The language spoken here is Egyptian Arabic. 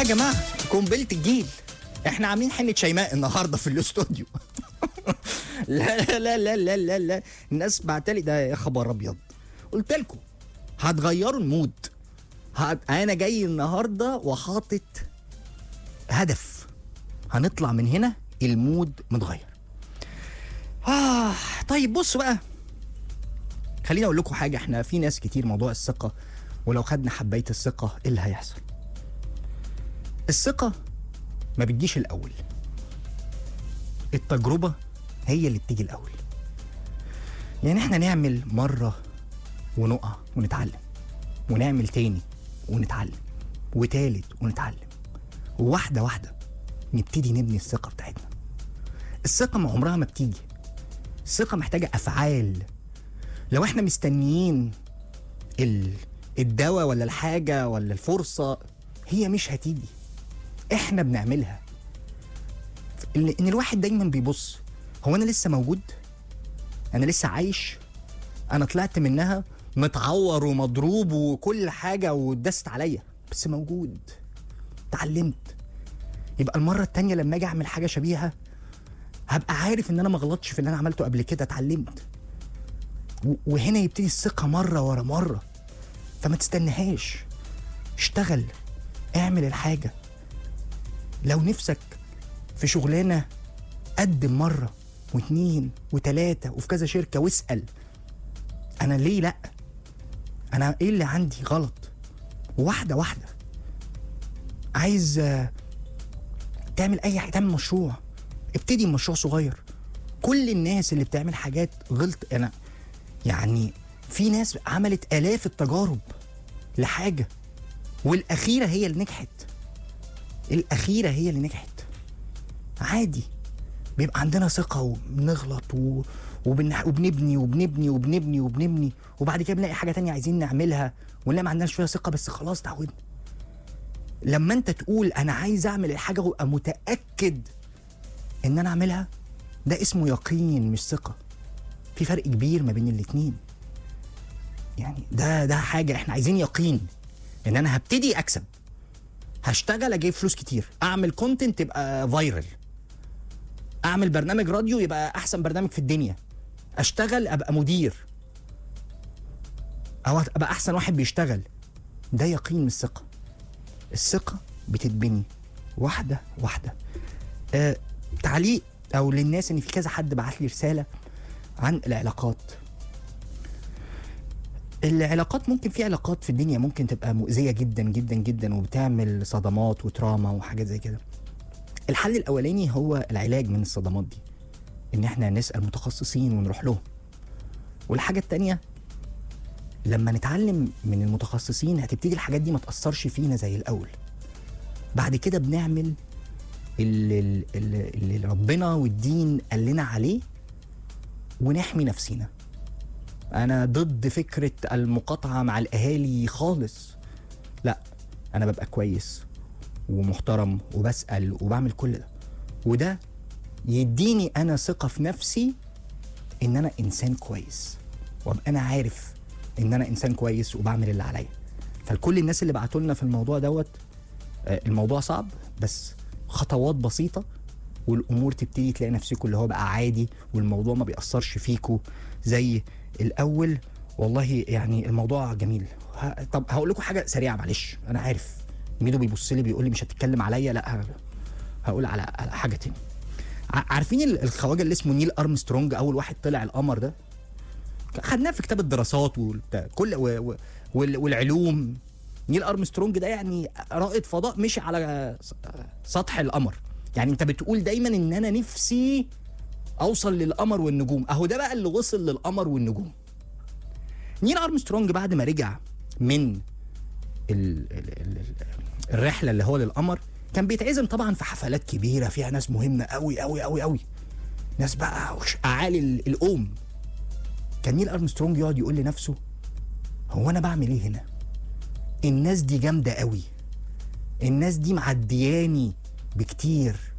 يا جماعه قنبله الجيل احنا عاملين حنه شيماء النهارده في الاستوديو لا لا لا لا لا لا الناس بعتلي ده يا خبر ابيض قلت لكم هتغيروا المود هت... انا جاي النهارده وحاطط هدف هنطلع من هنا المود متغير آه طيب بصوا بقى خليني اقول لكم حاجه احنا في ناس كتير موضوع الثقه ولو خدنا حبايه الثقه ايه اللي هيحصل الثقه ما بتجيش الاول التجربه هي اللي بتيجي الاول يعني احنا نعمل مره ونقع ونتعلم ونعمل تاني ونتعلم وتالت ونتعلم وواحده واحده نبتدي نبني الثقه بتاعتنا الثقه ما عمرها ما بتيجي الثقه محتاجه افعال لو احنا مستنيين ال... الدواء ولا الحاجه ولا الفرصه هي مش هتيجي احنا بنعملها ان إن الواحد دايما بيبص هو انا لسه موجود انا لسه عايش انا طلعت منها متعور ومضروب وكل حاجه واتدست عليا بس موجود اتعلمت يبقى المره التانية لما اجي اعمل حاجه شبيهه هبقى عارف ان انا ما غلطتش في اللي انا عملته قبل كده اتعلمت و- وهنا يبتدي الثقه مره ورا مره فما تستناهاش اشتغل اعمل الحاجه لو نفسك في شغلانه قدم مره واتنين وتلاته وفي كذا شركه واسال انا ليه لا انا ايه اللي عندي غلط واحده واحده عايز آه، تعمل اي حاجه تعمل مشروع ابتدي مشروع صغير كل الناس اللي بتعمل حاجات غلط انا يعني في ناس عملت الاف التجارب لحاجه والاخيره هي اللي نجحت الاخيره هي اللي نجحت عادي بيبقى عندنا ثقه وبنغلط و... وبن... وبنبني وبنبني وبنبني وبنبني وبعد كده بنلاقي حاجه تانية عايزين نعملها ونلاقي ما عندناش فيها ثقه بس خلاص تعودنا لما انت تقول انا عايز اعمل الحاجه وابقى متاكد ان انا اعملها ده اسمه يقين مش ثقه في فرق كبير ما بين الاتنين يعني ده ده حاجه احنا عايزين يقين ان انا هبتدي اكسب هشتغل اجيب فلوس كتير اعمل كونتنت يبقى فايرل اعمل برنامج راديو يبقى احسن برنامج في الدنيا اشتغل ابقى مدير او ابقى احسن واحد بيشتغل ده يقين مش ثقه الثقه بتتبني واحده واحده آه تعليق او للناس ان في كذا حد بعت لي رساله عن العلاقات العلاقات ممكن في علاقات في الدنيا ممكن تبقى مؤذيه جدا جدا جدا وبتعمل صدمات وتراما وحاجات زي كده الحل الاولاني هو العلاج من الصدمات دي ان احنا نسال متخصصين ونروح لهم والحاجه التانية لما نتعلم من المتخصصين هتبتدي الحاجات دي ما تاثرش فينا زي الاول بعد كده بنعمل اللي, اللي, اللي ربنا والدين قال لنا عليه ونحمي نفسينا انا ضد فكره المقاطعه مع الاهالي خالص لا انا ببقى كويس ومحترم وبسال وبعمل كل ده وده يديني انا ثقه في نفسي ان انا انسان كويس وابقى انا عارف ان انا انسان كويس وبعمل اللي عليا فلكل الناس اللي بعتوا لنا في الموضوع دوت آه، الموضوع صعب بس خطوات بسيطه والامور تبتدي تلاقي نفسكم اللي هو بقى عادي والموضوع ما بيأثرش فيكم زي الاول والله يعني الموضوع جميل ه- طب هقول لكم حاجه سريعه معلش انا عارف ميدو بيبص لي بيقول لي مش هتتكلم عليا لا ه- هقول على على حاجه تاني ع- عارفين ال- الخواجه اللي اسمه نيل ارمسترونج اول واحد طلع القمر ده خدناه في كتاب الدراسات والبتاع كل و و وال- والعلوم نيل ارمسترونج ده يعني رائد فضاء مشي على س- سطح القمر يعني انت بتقول دايما ان انا نفسي اوصل للقمر والنجوم اهو ده بقى اللي وصل للقمر والنجوم نيل ارمسترونج بعد ما رجع من ال ال ال ال الرحله اللي هو للقمر كان بيتعزم طبعا في حفلات كبيره فيها ناس مهمه قوي قوي قوي قوي ناس بقى وش- اعالي ال- الام كان نيل ارمسترونج يقعد يقول لنفسه هو انا بعمل ايه هنا الناس دي جامده قوي الناس دي معدياني بكتير